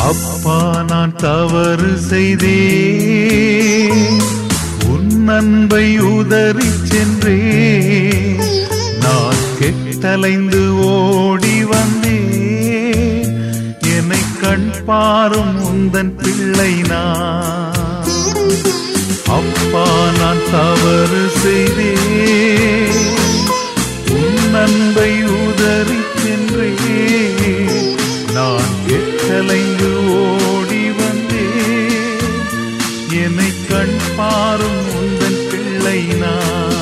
அப்பா நான் தவறு செய்தேன் உன் அன்பை உதறி சென்றே நான் கெட்டலைந்து ஓடி வந்தேன் என்னை கண் பாரும் உந்தன் பிள்ளை நான் அப்பா நான் தவறு செய்தேன் உன் அன்பை உதறி சென்றே நான் எட்டலைந்து ஓடி வந்தேன் என்னை கண் பாரும் உந்தன் பிள்ளை நான்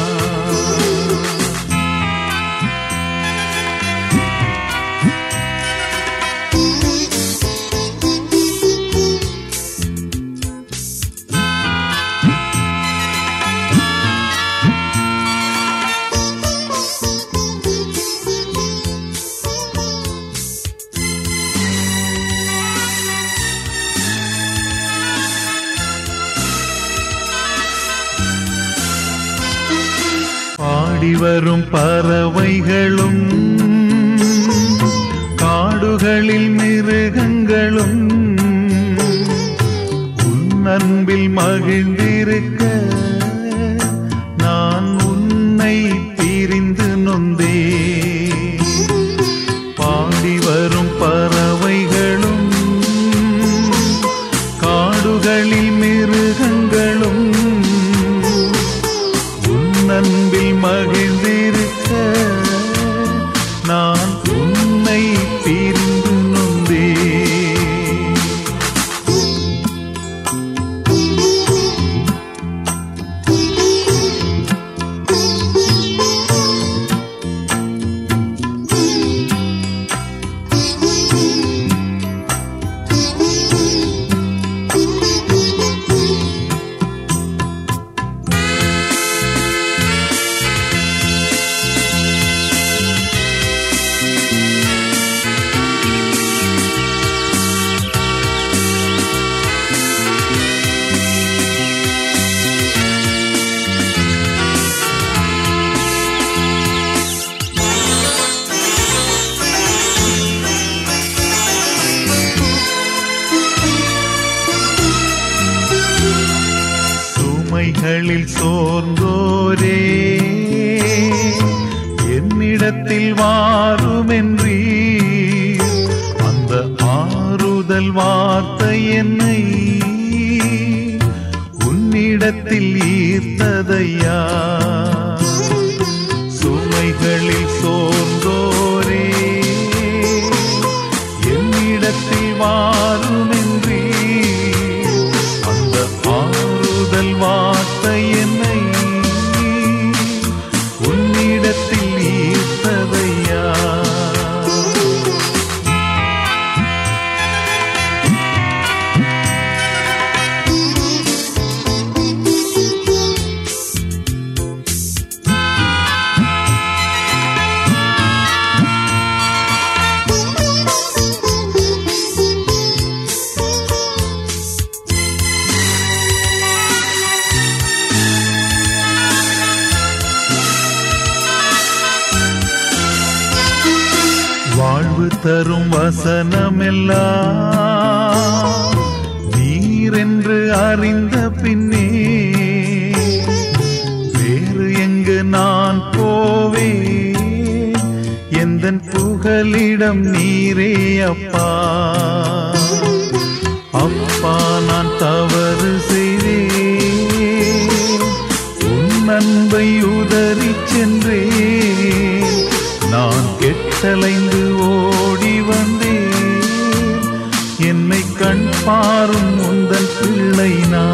பாடி வரும் பறவைகளும் காடுகளில் மிருகங்களும் உன் அன்பில் மகிழ்ந்திருக்க நான் உன்னை பிரிந்து நொந்தே பாடி வரும் பறவைகளும் காடுகளில் மிருகங்களும் உன் அன்பில் மகிழ்ந்திருக்க நான் உன்னை பிரிந்து நொந்தே சுமைகளில் சோர்ந்தோரே என்னிடத்தில் வாருமென்றி அந்த ஆறுதல் வார்த்தை என்னை உன்னிடத்தில் ஈர்த்ததையா சுமைகளில் சோர்ந்தோரே என்னிடத்தில் வாருமென்றி அந்த ஆறுதல் வார்த்தை என்னை உன்னிடத்தில் ஈர்த்ததையா வாழ்வு தரும் வசனமெல்லாம் நீரென்று அறிந்த பின்னே வேறு எங்கு நான் போவே எந்த புகலிடம் நீரே அப்பா அப்பா நான் தவறு செய்தேன் உன் அன்பை உதறி சென்றேன் நான் கெட்டலைந்து ஓடி வந்தேன் என்னை கண் பாரும் உந்தன் பிள்ளை நான்